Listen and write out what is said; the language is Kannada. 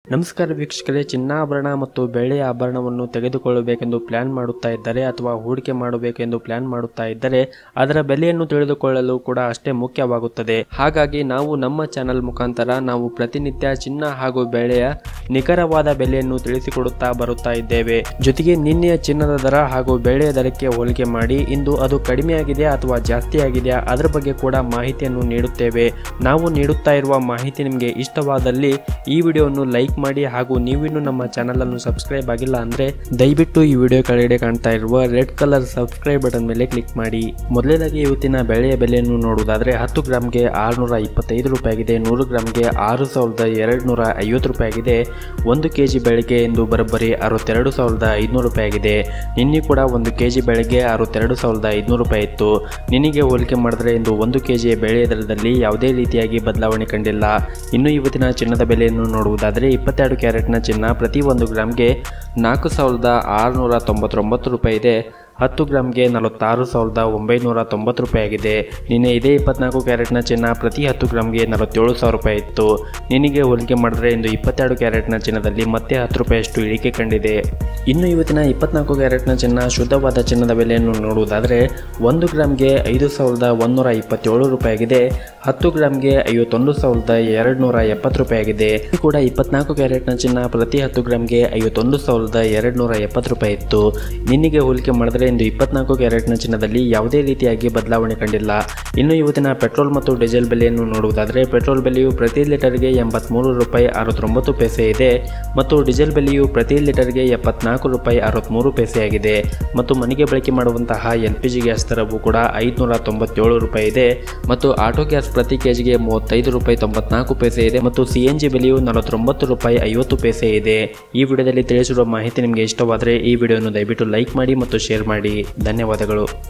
ನಮಸ್ಕಾರ ವೀಕ್ಷಕರೇ ಚಿನ್ನಾಭರಣ ಮತ್ತು ಬೆಳ್ಳಿಯ ಆಭರಣವನ್ನು ತೆಗೆದುಕೊಳ್ಳಬೇಕೆಂದು ಪ್ಲಾನ್ ಮಾಡುತ್ತಾ ಇದ್ದರೆ ಅಥವಾ ಹೂಡಿಕೆ ಮಾಡಬೇಕೆಂದು ಪ್ಲಾನ್ ಮಾಡುತ್ತಾ ಇದ್ದರೆ ಅದರ ಬೆಲೆಯನ್ನು ತಿಳಿದುಕೊಳ್ಳಲು ಕೂಡ ಅಷ್ಟೇ ಮುಖ್ಯವಾಗುತ್ತದೆ ಹಾಗಾಗಿ ನಾವು ನಮ್ಮ ಚಾನೆಲ್ ಮುಖಾಂತರ ನಾವು ಪ್ರತಿನಿತ್ಯ ಚಿನ್ನ ಹಾಗೂ ಬೆಳೆಯ ನಿಖರವಾದ ಬೆಲೆಯನ್ನು ತಿಳಿಸಿಕೊಡುತ್ತಾ ಬರುತ್ತಾ ಇದ್ದೇವೆ ಜೊತೆಗೆ ನಿನ್ನೆಯ ಚಿನ್ನದ ದರ ಹಾಗೂ ಬೆಳೆಯ ದರಕ್ಕೆ ಹೋಲಿಕೆ ಮಾಡಿ ಇಂದು ಅದು ಕಡಿಮೆಯಾಗಿದೆಯಾ ಅಥವಾ ಜಾಸ್ತಿ ಆಗಿದೆಯಾ ಅದರ ಬಗ್ಗೆ ಕೂಡ ಮಾಹಿತಿಯನ್ನು ನೀಡುತ್ತೇವೆ ನಾವು ನೀಡುತ್ತಾ ಇರುವ ಮಾಹಿತಿ ನಿಮಗೆ ಇಷ್ಟವಾದಲ್ಲಿ ಈ ವಿಡಿಯೋವನ್ನು ಲೈಕ್ ಮಾಡಿ ಹಾಗೂ ನೀವಿನ್ನೂ ನಮ್ಮ ಚಾನಲ್ ಅನ್ನು ಸಬ್ಸ್ಕ್ರೈಬ್ ಆಗಿಲ್ಲ ಅಂದ್ರೆ ದಯವಿಟ್ಟು ಈ ವಿಡಿಯೋ ಕೆಳಗಡೆ ಕಾಣ್ತಾ ಇರುವ ರೆಡ್ ಕಲರ್ ಸಬ್ಸ್ಕ್ರೈಬ್ ಬಟನ್ ಮೇಲೆ ಕ್ಲಿಕ್ ಮಾಡಿ ಮೊದಲನೇದಾಗಿ ಇವತ್ತಿನ ಬೆಳೆಯ ಬೆಲೆಯನ್ನು ನೋಡುವುದಾದ್ರೆ ಹತ್ತು ಗ್ರಾಮ್ಗೆ ಆರುನೂರ ಇಪ್ಪತ್ತೈದು ರೂಪಾಯಿ ಆಗಿದೆ ನೂರು ಗ್ರಾಮ್ಗೆ ಆರು ಸಾವಿರದ ಎರಡು ನೂರ ಐವತ್ತು ರೂಪಾಯಿ ಆಗಿದೆ ಒಂದು ಕೆ ಜಿ ಬೆಳೆಗೆ ಇಂದು ಬರೋಬ್ಬರಿ ಅರವತ್ತೆರಡು ಸಾವಿರದ ಐದುನೂರು ರೂಪಾಯಿ ಆಗಿದೆ ನಿನ್ನೆ ಕೂಡ ಒಂದು ಕೆ ಜಿ ಬೆಳೆಗೆ ಅರವತ್ತೆರಡು ಸಾವಿರದ ಐದುನೂರು ರೂಪಾಯಿ ಇತ್ತು ನಿನ್ನೆಗೆ ಹೋಲಿಕೆ ಮಾಡಿದ್ರೆ ಇಂದು ಒಂದು ಕೆ ಜಿಯ ಬೆಳೆಯ ದರದಲ್ಲಿ ಯಾವುದೇ ರೀತಿಯಾಗಿ ಬದಲಾವಣೆ ಕಂಡಿಲ್ಲ ಇನ್ನು ಇವತ್ತಿನ ಚಿನ್ನದ ಬೆಲೆಯನ್ನು ನೋಡುವುದಾದರೆ ಇಪ್ಪತ್ತೆರಡು ಕ್ಯಾರೆಟ್ನ ಚಿನ್ನ ಪ್ರತಿ ಒಂದು ಗ್ರಾಮ್ಗೆ ನಾಲ್ಕು ಸಾವಿರದ ಆರುನೂರ ತೊಂಬತ್ತೊಂಬತ್ತು ರೂಪಾಯಿ ಇದೆ ಹತ್ತು ಗ್ರಾಮ್ಗೆ ನಲವತ್ತಾರು ಸಾವಿರದ ಒಂಬೈನೂರ ತೊಂಬತ್ತು ರೂಪಾಯಿ ಆಗಿದೆ ನಿನ್ನೆ ಇದೇ ಇಪ್ಪತ್ನಾಲ್ಕು ಕ್ಯಾರೆಟ್ನ ಚಿನ್ನ ಪ್ರತಿ ಹತ್ತು ಗ್ರಾಮ್ಗೆ ನಲವತ್ತೇಳು ಸಾವಿರ ರೂಪಾಯಿ ಇತ್ತು ನಿನಗೆ ಹೋಲಿಕೆ ಮಾಡಿದ್ರೆ ಇಂದು ಇಪ್ಪತ್ತೆರಡು ಕ್ಯಾರೆಟ್ನ ಚಿನ್ನದಲ್ಲಿ ಮತ್ತೆ ಹತ್ತು ರೂಪಾಯಿಯಷ್ಟು ಇಳಿಕೆ ಕಂಡಿದೆ ಇನ್ನು ಇವತ್ತಿನ ಇಪ್ಪತ್ನಾಲ್ಕು ಕ್ಯಾರೆಟ್ನ ಚಿನ್ನ ಶುದ್ಧವಾದ ಚಿನ್ನದ ಬೆಲೆಯನ್ನು ನೋಡುವುದಾದರೆ ಒಂದು ಗ್ರಾಮ್ಗೆ ಐದು ಸಾವಿರದ ಒಂದೂರ ಇಪ್ಪತ್ತೇಳು ರೂಪಾಯಿ ಆಗಿದೆ ಹತ್ತು ಗ್ರಾಮ್ಗೆ ಐವತ್ತೊಂದು ಸಾವಿರದ ಎರಡು ನೂರ ಎಪ್ಪತ್ತು ರೂಪಾಯಿ ಆಗಿದೆ ಇದು ಕೂಡ ಇಪ್ಪತ್ನಾಲ್ಕು ಕ್ಯಾರೆಟ್ನ ಚಿನ್ನ ಪ್ರತಿ ಹತ್ತು ಗ್ರಾಮ್ಗೆ ಐವತ್ತೊಂದು ಸಾವಿರದ ಎರಡು ನೂರ ಎಪ್ಪತ್ತು ರೂಪಾಯಿ ಇತ್ತು ನಿನ್ನೆಗೆ ಹೋಲಿಕೆ ಮಾಡಿದ್ರೆ ಇಂದು ಇಪ್ಪತ್ನಾಲ್ಕು ಕ್ಯಾರೆಟ್ನ ಚಿನ್ನದಲ್ಲಿ ಯಾವುದೇ ರೀತಿಯಾಗಿ ಬದಲಾವಣೆ ಕಂಡಿಲ್ಲ ಇನ್ನು ಇವತ್ತಿನ ಪೆಟ್ರೋಲ್ ಮತ್ತು ಡೀಸೆಲ್ ಬೆಲೆಯನ್ನು ನೋಡುವುದಾದರೆ ಪೆಟ್ರೋಲ್ ಬೆಲೆಯು ಪ್ರತಿ ಲೀಟರ್ಗೆ ಎಂಬತ್ತ್ಮೂರು ರೂಪಾಯಿ ಅರವತ್ತೊಂಬತ್ತು ಪೈಸೆ ಇದೆ ಮತ್ತು ಡೀಸೆಲ್ ಬೆಲೆಯು ಪ್ರತಿ ಲೀಟರ್ಗೆ ಎಪ್ಪತ್ನಾಲ್ಕು ರೂಪಾಯಿ ಅರವತ್ತ್ಮೂರು ಪೈಸೆ ಆಗಿದೆ ಮತ್ತು ಮನೆಗೆ ಬಳಕೆ ಮಾಡುವಂತಹ ಎಲ್ ಪಿ ಜಿ ಗ್ಯಾಸ್ ದರವು ಕೂಡ ಐದುನೂರ ತೊಂಬತ್ತೇಳು ರೂಪಾಯಿ ಇದೆ ಮತ್ತು ಆಟೋ ಗ್ಯಾಸ್ ಪ್ರತಿ ಕೆಜಿಗೆ ಮೂವತ್ತೈದು ರೂಪಾಯಿ ತೊಂಬತ್ನಾಲ್ಕು ಪೈಸೆ ಇದೆ ಮತ್ತು ಸಿ ಎನ್ ಜಿ ಬೆಲೆಯು ನಲವತ್ತೊಂಬತ್ತು ರೂಪಾಯಿ ಐವತ್ತು ಪೈಸೆ ಇದೆ ಈ ವಿಡಿಯೋದಲ್ಲಿ ತಿಳಿಸಿರುವ ಮಾಹಿತಿ ನಿಮಗೆ ಇಷ್ಟವಾದರೆ ಈ ವಿಡಿಯೋವನ್ನು ದಯವಿಟ್ಟು ಲೈಕ್ ಮಾಡಿ ಮತ್ತು ಶೇರ್ ಮಾಡಿ ಧನ್ಯವಾದಗಳು